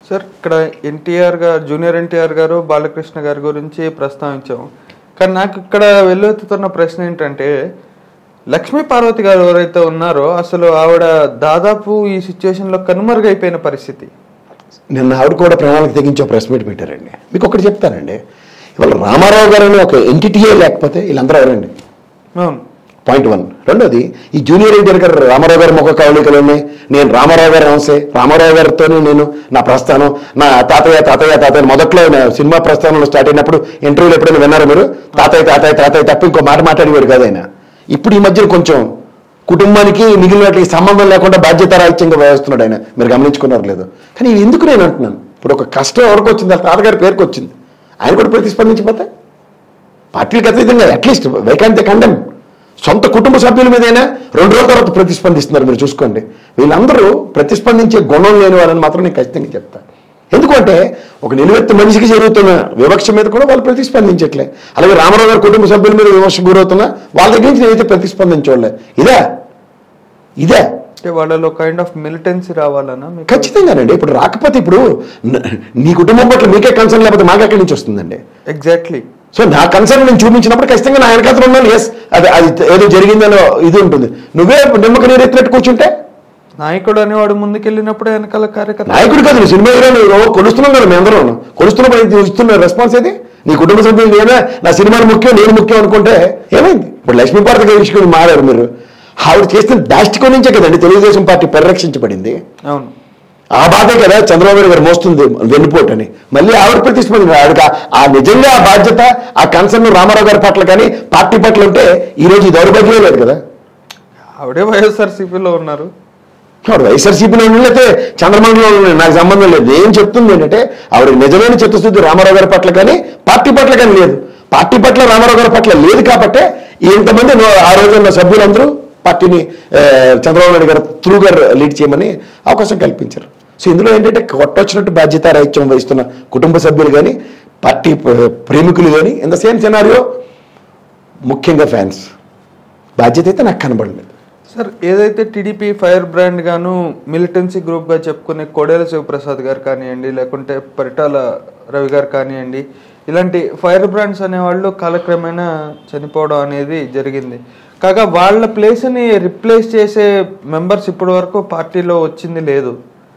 Sir ఇక్కడ ఎన్టీఆర్ గారు junior NTR గారు బాలకృష్ణ గారి గురించి ప్రస్తావించాము కానీ నాకు ఇక్కడ వెల్లువెత్తుతున్న ప్రశ్న ఏంటంటే లక్ష్మీ పార్వతి గారు ఎవరైతే ఉన్నారో అసలు ఆవిడ దాదాపు ఈ సిచ్యువేషన్లో కనుమరుగైపోయిన పరిస్థితి నిన్న ఆవిడ కూడా ప్రణాళిక తెగించి ఒక ప్రెస్ మీట్ పెట్టారండి మీకు ఒకటి చెప్తానండి ఇవాళ రామారావు గారు అనే ఒక ఎంటిటీయే లేకపోతే వీళ్ళందరూ ఎవరండి అవును పాయింట్ వన్ రెండోది ఈ జూనియర్ ఎన్టీఆర్ గారు రామారావు గారి ముఖ కవళికలు ఉన్నాయి నేను రామారావు గారి అంశే రామారావు గారితోనే నేను నా ప్రస్థానం నా తాతయ్య తాతయ్య తాతయ్య మొదట్లో నా సినిమా ప్రస్థానంలో స్టార్ట్ అయినప్పుడు ఇంటర్వ్యూలు ఎప్పుడైనా విన్నారు మీరు తాతయ్య తాతయ్య తాతయ్య తప్ప ఇంకో మాట మాట్లాడేవాడు కాదు ఆయన ఇప్పుడు ఈ మధ్యన కొంచెం కుటుంబానికి మిగిలిన వాటికి సంబంధం లేకుండా బాధ్యతారాహిత్యంగా వ్యవస్తున్నాడు ఆయన మీరు గమనించుకున్నారు లేదు కానీ ఇది ఎందుకు నేను అంటున్నాను ఇప్పుడు ఒక కష్టం ఎవరికి వచ్చింది వాళ్ళ తాతగారి పేరుకి వచ్చింది ఆయన కూడా ప్రతిస్పందించిపోతే పార్టీలకు అతీతంగా అట్లీస్ట్ వైకాంత కండెమ్ సొంత కుటుంబ సభ్యుల మీదైనా రెండు రోజుల తర్వాత ప్రతిస్పందిస్తున్నారు మీరు చూసుకోండి వీళ్ళందరూ ప్రతిస్పందించే గుణం లేని వాళ్ళని మాత్రం నేను ఖచ్చితంగా చెప్తాను ఎందుకంటే ఒక నిలువెత్తు మనిషికి జరుగుతున్న వివక్ష మీద కూడా వాళ్ళు ప్రతిస్పందించట్లే అలాగే రామారావు గారి కుటుంబ సభ్యుల మీద వివక్ష గురవుతున్నా వాళ్ళ దగ్గర నుంచి నేనైతే ప్రతిస్పందించోలే ఇదే ఇదే అంటే వాళ్ళలో కైండ్ ఆఫ్ మిలిటెన్సీ రావాలన్నా మీకు ఖచ్చితంగానండి ఇప్పుడు రాకపోతే ఇప్పుడు న- నీ కుటుంబం పట్ల మీకే కన్సర్న్ లేకపోతే మాకెక్కడి నుంచి వస్తుందండి ఎగ్జాక్ట్లీ సో నా కన్సర్న్ నేను చూపించినప్పుడు ఖచ్చితంగా నా వెనకాల ఉన్నాను ఎస్ అది అది ఏదో జరిగిందనో ఇది ఉంటుంది నువ్వే నిమ్మక నీరు ఎత్తినట్టు కూర్చుంటే నాయకుడు అనేవాడు ముందుకెళ్ళినప్పుడే వెనకాల కార్యకర్త నాయకుడు కాదు నువ్వు సినిమా హీరో నువ్వు కొలుస్తున్నాం కదా మేము అందరం కొలుస్తున్నప్పుడు ఇది ఇస్తున్న రెస్పాన్స్ ఏది నీ కుటుంబ సభ్యులు నేనే నా సినిమాను ముఖ్యం నేను ముఖ్యం అనుకుంటే ఏమైంది ఇప్పుడు లక్ష్మీపార్వతి గారి విషయం మారారు మీరు ఆవిడ చేసిన దాష్టికం నుంచే కదండి తెలుగుదేశం పార్టీ పరిరక్షించబడింది అవును ఆ బాధే కదా చంద్రబాబు నాయుడు గారు మోస్తుంది వెన్నుపోటు అని మళ్ళీ ఆవిడ ప్రతిస్పందన ఆవిడ ఆ నిజంగా ఆ బాధ్యత ఆ కన్సర్న్ రామారావు గారి పట్ల కానీ పార్టీ పట్ల ఉంటే ఈ రోజు ఈ దౌర్భాగ్యం లేదు కదా ఆవిడే వైఎస్ఆర్సీపీలో ఉన్నారు ఆవిడ వైఎస్ఆర్సీపీలో ఉన్నట్లయితే చంద్రబాబులో ఉన్నాయి నాకు సంబంధం లేదు ఏం చెప్తుంది ఏంటంటే ఆవిడ నిజమైన చిత్తశుద్ధి రామారావు గారి పట్ల కానీ పార్టీ పట్ల కానీ లేదు పార్టీ పట్ల రామారావు గారి పట్ల లేదు కాబట్టే ఇంతమంది నో- ఆ రోజు ఉన్న సభ్యులందరూ పార్టీని ఆ, చంద్రబాబు నాయుడు గారు త్రూ గారు లీడ్ చేయమని అవకాశం కల్పించారు సో ఇందులో ఏంటంటే కొట్టొచ్చినట్టు బాధ్యత రాహిత్యం వహిస్తున్న కుటుంబ సభ్యులు కానీ పార్టీ ప్ర- ప్రేమికులు కానీ ఇన్ ద సేమ్ సినారియో ముఖ్యంగా ఫ్యాన్స్ బాధ్యత అయితే నాకు కనబడలేదు సార్ ఏదైతే టీడీపీ ఫైర్ బ్రాండ్ గాను మిలిటెన్సీ గ్రూప్ గా చెప్పుకునే కోడేల శివప్రసాద్ గారు కానివ్వండి లేకుంటే పరిటాల రవి గారు కానివ్వండి ఇలాంటి ఫైర్ బ్రాండ్స్ అనేవాళ్ళు కాలక్రమేణా చనిపోవడం అనేది జరిగింది కాగా వాళ్ళ ప్లేస్ని రిప్లేస్ చేసే మెంబర్స్ ఇప్పటి వరకు పార్టీలో వచ్చింది లేదు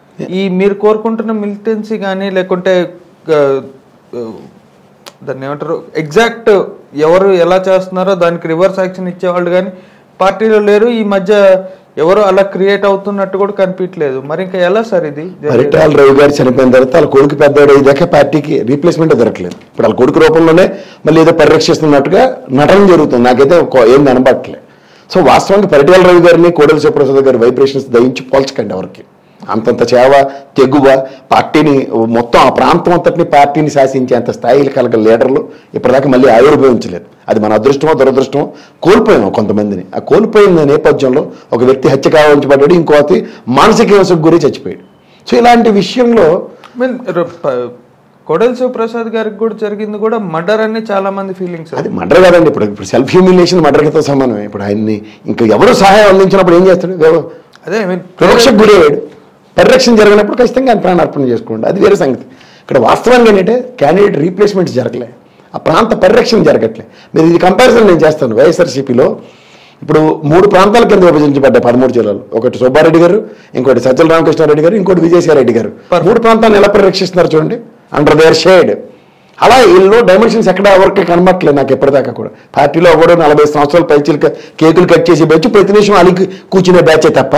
ఈ మీరు కోరుకుంటున్న మిలిటెన్సీ కానీ లేకుంటే ఆ, ఆ, దాన్ని ఏమంటారు ఎగ్జాక్ట్ ఎవరు ఎలా చేస్తున్నారో దానికి రివర్స్ యాక్షన్ ఇచ్చేవాళ్ళు కానీ పార్టీలో లేరు ఈ మధ్య ఎవరు అలా క్రియేట్ అవుతున్నట్టు కూడా కనిపించలేదు మరి ఇంకా ఎలా సార్ ఇది జరిగేది? పరిటాల రవి గారు చనిపోయిన తర్వాత వాళ్ళ కొడుకు పెద్దవాడు అయ్యేదాకా పార్టీకి రీప్లేస్మెంట్ దొరకలేదు ఇప్పుడు వాళ్ళ కొడుకు రూపంలోనే మళ్ళీ ఏదో పరిరక్షిస్తున్నట్టుగా నటన జరుగుతుంది నాకైతే ఒక- ఏం కనబట్టలే సో వాస్తవానికి పరిటాల రవి గారిని కోడెల శివప్రసాద్ గారి వైబ్రేషన్స్ దయించి పోల్చకండి ఎవరికి అంతంత చేవ తెగువ పార్టీని మొత్తం ఆ ప్రాంతం అంతటిని పార్టీని శాసించేంత స్థాయిలు కలగ లీడర్లు ఇప్పటిదాకా మళ్ళీ ఆవిర్భవించలేదు అది మన అదృష్టమో దురదృష్టమో కోల్పోయాం కొంతమందిని ఆ కోల్పోయిన నేపథ్యంలో ఒక వ్యక్తి హత్య కావించబడ్డాడు ఇంకోటి మానసిక హింసకు గురి చచ్చిపోయాడు సో ఇలాంటి విషయంలో I mean, ర- ప- కోడెల శివప్రసాద్ గారికి కూడా జరిగింది కూడా మర్డర్ అని చాలా మంది ఫీలింగ్స్ అది మర్డర్ కాదండి ఇప్పుడు ఇప్పుడు సెల్ఫ్ హ్యూమిలేషన్ మర్డర్తో సమానమే ఇప్పుడు ఆయన్ని ఇంకా ఎవరు సహాయం అందించినప్పుడు ఏం చేస్తాడు ఎవ- అదే I mean, వివక్షకు గురయ్యాడు పరిరక్షణ జరిగినప్పుడు ఖచ్చితంగా ఆయన ప్రాణార్పణ చేసుకోండి అది వేరే సంగతి ఇక్కడ వాస్తవంగా ఏంటంటే క్యాండిడేట్ రీప్లేస్మెంట్ జరగలే ఆ ప్రాంత పరిరక్షణ జరగట్లే మీరు ఇది కంపారిజన్ నేను చేస్తాను వైఎస్ఆర్సీపీలో ఇప్పుడు మూడు ప్రాంతాల కింద విభజించబడ్డాయి పదమూడు జిల్లాలు ఒకటి సుబ్బారెడ్డి గారు ఇంకోటి సజ్జల రామకృష్ణారెడ్డి గారు ఇంకోటి విజయసాయిరెడ్డి గారు మూడు ప్రాంతాలను ఎలా పరిరక్షిస్తున్నారు చూడండి అండర్ దేర్ షేడ్ అలా వీళ్ళు డైమెన్షన్స్ ఎక్కడ ఎవరికి కనబట్టలేదు నాకు ఎప్పటిదాకా కూడా పార్టీలో కూడా నలభై సంవత్సరాల పైచీలు కేకులు కట్ చేసి బ్యాచ్ ప్రతి నిమిషం అలిగి కూర్చునే బ్యాచే తప్ప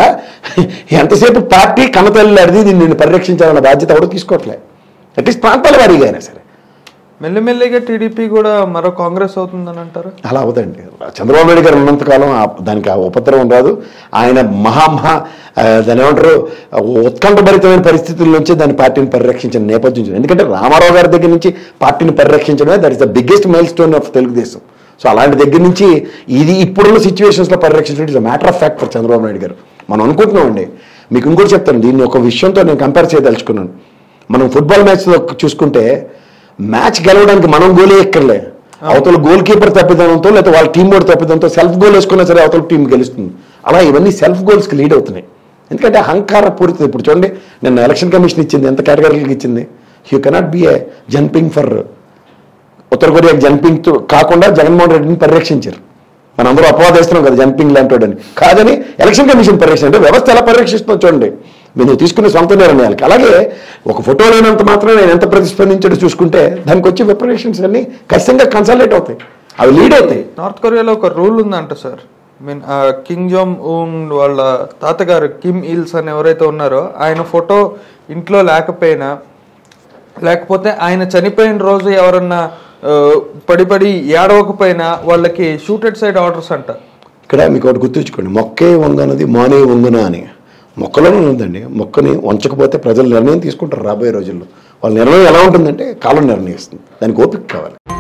ఎంతసేపు పార్టీ కన్నతల్లి అడిది దీన్ని నేను పరిరక్షించాలన్న బాధ్యత ఎవరు తీసుకోవట్లే అట్లీస్ట్ ప్రాంతాల వారీగా అయినా సరే మెల్లిమెల్లిగా టీడీపీ కూడా మరో కాంగ్రెస్ అవుతుందని అంటారు అలా అవదండి చంద్రబాబు నాయుడు గారు ఉన్నంతకాలం ఆ- దానికి ఆ ఉపద్రవం రాదు ఆయన మహామహా ఆ, దాని ఏమంటారు ఉత్కంఠభరితమైన పరిస్థితుల నుంచి దాని పార్టీని పరిరక్షించిన నేపథ్యం చూడండి. ఎందుకంటే రామారావు గారి దగ్గర నుంచి పార్టీని పరిరక్షించడమే that is the biggest milestone of Telugu Desam so అలాంటి దగ్గర నుంచి ఇది ఇప్పుడున్న సిచ్యువేషన్స్లో పరిరక్షించడం is matter of fact for Chandrababu Naidu గారు మనం అనుకుంటున్నామండి మీకు ఇంకోటి చెప్తాను దీన్ని ఒక విషయంతో నేను కంపేర్ చేయదలుచుకున్నాను మనం ఫుట్బాల్ మ్యాచ్లో చూసుకుంటే మ్యాచ్ గెలవడానికి మనం గోలే ఎక్కర్లే అవతల గోల్ కీపర్ తప్పిదనంతో లేకపోతే వాళ్ళ టీం కూడా తప్పిదంతో సెల్ఫ్ గోల్ వేసుకున్నా సరే అవతల టీం గెలుస్తుంది అలా ఇవన్నీ సెల్ఫ్ గోల్స్కి లీడ్ అవుతున్నాయి ఎందుకంటే అహంకార పూరిత ఇప్పుడు చూడండి నిన్న ఎలక్షన్ కమిషన్ ఇచ్చింది ఎంత కేటగిరీలకు ఇచ్చింది you cannot be a jumping for ఉత్తర కొరియా జంపింగ్ కాకుండా జగన్మోహన్ రెడ్డిని పరిరక్షించారు మనందరూ అపవాదేస్తున్నాం కదా జంపింగ్ లాంటి కాదని ఎలక్షన్ కమిషన్ పరిరక్షణ అంటే వ్యవస్థ ఎలా పరిరక్షిస్తుందో చూడండి మీరు తీసుకునే సొంత నిర్ణయాలకి అలాగే ఒక ఫోటో లేనంత మాత్రం నేను ఎంత ప్రతిస్పందించాడో చూసుకుంటే దానికి వచ్చే విపరేషన్స్ అన్ని ఖచ్చితంగా కన్సల్టేట్ అవుతాయి అవి లీడ్ అవుతాయి నార్త్ కొరియాలో ఒక రూల్ ఉందంట సార్ మీన్ కింగ్ జోమ్ ఉన్ వాళ్ళ తాతగారు కిమ్ ఇల్స్ అని ఎవరైతే ఉన్నారో ఆయన ఫోటో ఇంట్లో లేకపోయినా లేకపోతే ఆయన చనిపోయిన రోజు ఎవరన్నా ఆ, పడి పడి ఏడవకపోయినా వాళ్ళకి షూటెడ్ సైడ్ ఆర్డర్స్ అంట ఇక్కడ మీకు ఒకటి గుర్తుంచుకోండి మొక్కే వంగనది మానే వంగున అని మొక్కలోనే ఉందండి మొక్కని వంచకపోతే ప్రజలు నిర్ణయం తీసుకుంటారు రాబోయే రోజుల్లో వాళ్ళ నిర్ణయం ఎలా ఉంటుందంటే కాలం నిర్ణయిస్తుంది దానికి ఓపిక కావాలి